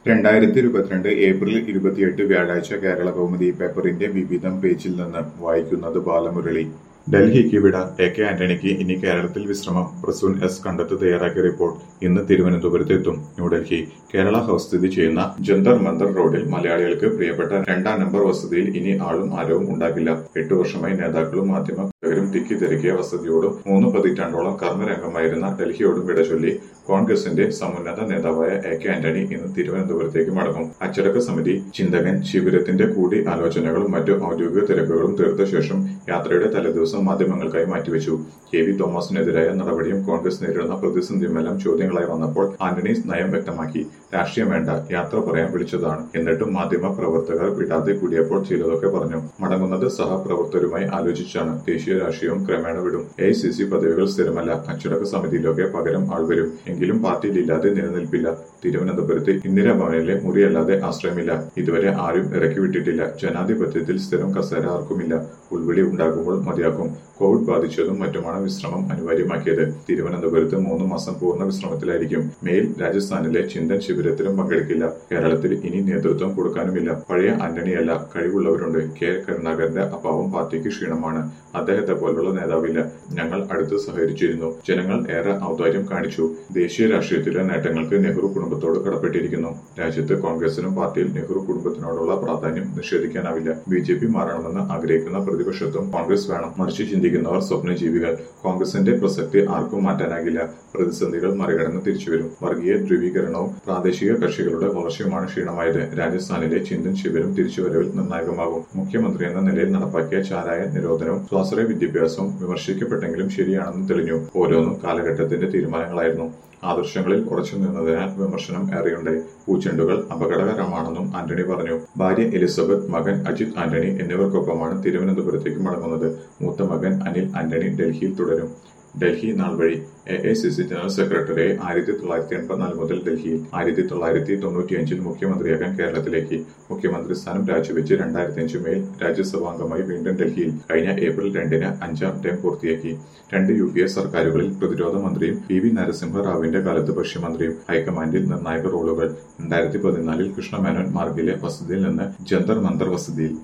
രണ്ടായിരത്തി ഇരുപത്തിരണ്ട് ഏപ്രിൽ ഇരുപത്തിയെട്ട് വ്യാഴാഴ്ച കേരള കൗമുദി പേപ്പറിന്റെ വിവിധം പേജിൽ നിന്ന് വായിക്കുന്നത് ബാലമുരളി ഡൽഹിക്ക് വിട എ കെ ആന്റണിക്ക് ഇനി കേരളത്തിൽ വിശ്രമം പ്രസൂൺ എസ് കണ്ടത്ത് തയ്യാറാക്കിയ റിപ്പോർട്ട് ഇന്ന് തിരുവനന്തപുരത്ത് എത്തും ന്യൂഡൽഹി കേരള ഹൌസ് സ്ഥിതി ചെയ്യുന്ന ജന്തർ മന്ദർ റോഡിൽ മലയാളികൾക്ക് പ്രിയപ്പെട്ട രണ്ടാം നമ്പർ വസതിയിൽ ഇനി ആളും ആരവും ഉണ്ടാകില്ല എട്ടു വർഷമായി നേതാക്കളും മാധ്യമ പ്രവർത്തകരും തിക്കി തിരക്കിയ വസതിയോടും മൂന്ന് പതിറ്റാണ്ടോളം കർമ്മരംഗമായിരുന്ന ഡൽഹിയോടും വിട ചൊല്ലി കോൺഗ്രസിന്റെ സമുന്നത നേതാവായ എ കെ ആന്റണി ഇന്ന് തിരുവനന്തപുരത്തേക്ക് മടങ്ങും അച്ചടക്ക സമിതി ചിന്തകൻ ശിബിരത്തിന്റെ കൂടി ആലോചനകളും മറ്റു ഔദ്യോഗിക തിരക്കുകളും തീർത്ത ശേഷം യാത്രയുടെ തലേദിവസം മാധ്യമങ്ങൾക്കായി മാറ്റിവെച്ചു കെ വി തോമസിനെതിരായ നടപടിയും കോൺഗ്രസ് നേരിടുന്ന പ്രതിസന്ധിയുമെല്ലാം ചോദ്യങ്ങളായി വന്നപ്പോൾ ആന്റണി നയം വ്യക്തമാക്കി രാഷ്ട്രീയം വേണ്ട യാത്ര പറയാൻ വിളിച്ചതാണ് എന്നിട്ടും മാധ്യമ പ്രവർത്തകർ വിടാതെ കൂടിയപ്പോൾ ചിലതൊക്കെ പറഞ്ഞു മടങ്ങുന്നത് സഹപ്രവർത്തകരുമായി ആലോചിച്ചാണ് ദേശീയ രാഷ്ട്രീയവും ക്രമേണ വിടും എ സി സി പദവികൾ സ്ഥിരമല്ല അച്ചടക്ക സമിതിയിലൊക്കെ പകരം ആൾ വരും എങ്കിലും പാർട്ടിയിലില്ലാതെ നിലനിൽപ്പില്ല തിരുവനന്തപുരത്ത് ഇന്ദിരാഭവനിലെ മുറിയല്ലാതെ ആശ്രയമില്ല ഇതുവരെ ആരും ഇറക്കി വിട്ടിട്ടില്ല ജനാധിപത്യത്തിൽ സ്ഥിരം കസേര ആർക്കുമില്ല ഉൾവിളി ഉണ്ടാകുമ്പോൾ മതിയാക്കും കോവിഡ് ബാധിച്ചതും മറ്റുമാണ് വിശ്രമം അനിവാര്യമാക്കിയത് തിരുവനന്തപുരത്ത് മൂന്ന് മാസം പൂർണ്ണ വിശ്രമത്തിലായിരിക്കും മേൽ രാജസ്ഥാനിലെ ചിന്തൻ ശിബിരത്തിലും പങ്കെടുക്കില്ല കേരളത്തിൽ ഇനി നേതൃത്വം കൊടുക്കാനുമില്ല പഴയ ആന്റണിയല്ല കഴിവുള്ളവരുണ്ട് കെ കരുണാകരന്റെ അഭാവം പാർട്ടിക്ക് ക്ഷീണമാണ് അദ്ദേഹത്തെ പോലുള്ള നേതാവില്ല ഞങ്ങൾ അടുത്ത് സഹകരിച്ചിരുന്നു ജനങ്ങൾ ഏറെ ഔദാര്യം കാണിച്ചു ദേശീയ രാഷ്ട്രീയത്തിലെ നേട്ടങ്ങൾക്ക് നെഹ്റു കുടുംബത്തോട് കടപ്പെട്ടിരിക്കുന്നു രാജ്യത്ത് കോൺഗ്രസിനും പാർട്ടിയിൽ നെഹ്റു കുടുംബത്തിനോടുള്ള പ്രാധാന്യം നിഷേധിക്കാനാവില്ല ബി ജെ പി മാറണമെന്ന് ആഗ്രഹിക്കുന്ന പ്രതിപക്ഷത്തും കോൺഗ്രസ് വേണം മറിച്ച് ചിന്തിക്കുന്നവർ സ്വപ്നജീവികൾ കോൺഗ്രസിന്റെ പ്രസക്തി ആർക്കും മാറ്റാനാകില്ല പ്രതിസന്ധികൾ മറികടന്ന് തിരിച്ചുവരും വർഗീയ ധ്രുവീകരണവും പ്രാദേശിക കക്ഷികളുടെ വളർച്ചയുമാണ് ക്ഷീണമായത് രാജസ്ഥാനിലെ ചിന്തൻ ശിബിരം തിരിച്ചുവരവിൽ നിർണായകമാകും മുഖ്യമന്ത്രി എന്ന നിലയിൽ നടപ്പാക്കിയ ചാരായ നിരോധനവും സ്വാശ്രയ വിദ്യാഭ്യാസവും വിമർശിക്കപ്പെട്ടെങ്കിലും ശരിയാണെന്ന് തെളിഞ്ഞു ഓരോന്നും കാലഘട്ടത്തിന്റെ തീരുമാനങ്ങളായിരുന്നു ആദർശങ്ങളിൽ ഉറച്ചു നിന്നതിനാൽ വിമർശനം ഏറെയുണ്ട് പൂച്ചെണ്ടുകൾ അപകടകരമാണെന്നും ആന്റണി പറഞ്ഞു ഭാര്യ എലിസബത്ത് മകൻ അജിത് ആന്റണി എന്നിവർക്കൊപ്പമാണ് തിരുവനന്തപുരത്തേക്ക് മടങ്ങുന്നത് മൂത്ത മകൻ അനിൽ ആന്റണി ഡൽഹിയിൽ തുടരും ഡൽഹി നാൾ വഴി A I C C general സെക്രട്ടറിയെ ആയിരത്തി തൊള്ളായിരത്തി എൺപത്തിനാല് മുതൽ ഡൽഹിയിൽ ആയിരത്തി തൊള്ളായിരത്തി തൊണ്ണൂറ്റിയഞ്ചിൽ മുഖ്യമന്ത്രിയാകാൻ കേരളത്തിലേക്ക് മുഖ്യമന്ത്രി സ്ഥാനം രാജിവെച്ച് രണ്ടായിരത്തി അഞ്ച് മേൽ രാജ്യസഭാംഗമായി വീണ്ടും ഡൽഹിയിൽ കഴിഞ്ഞ ഏപ്രിൽ രണ്ടിന് അഞ്ചാം ടൈം പൂർത്തിയാക്കി രണ്ട് യു പി എ സർക്കാരുകളിൽ പ്രതിരോധ മന്ത്രിയും പി വി നരസിംഹറാവുവിന്റെ കാലത്ത് ഭക്ഷ്യമന്ത്രിയും ഹൈക്കമാൻഡിൽ നിർണായക റോളുകൾ രണ്ടായിരത്തി പതിനാലിൽ കൃഷ്ണമേനോൻ മാർഗിലെ വസതിയിൽ നിന്ന് ജന്തർ മന്ദർ വസതിയിൽ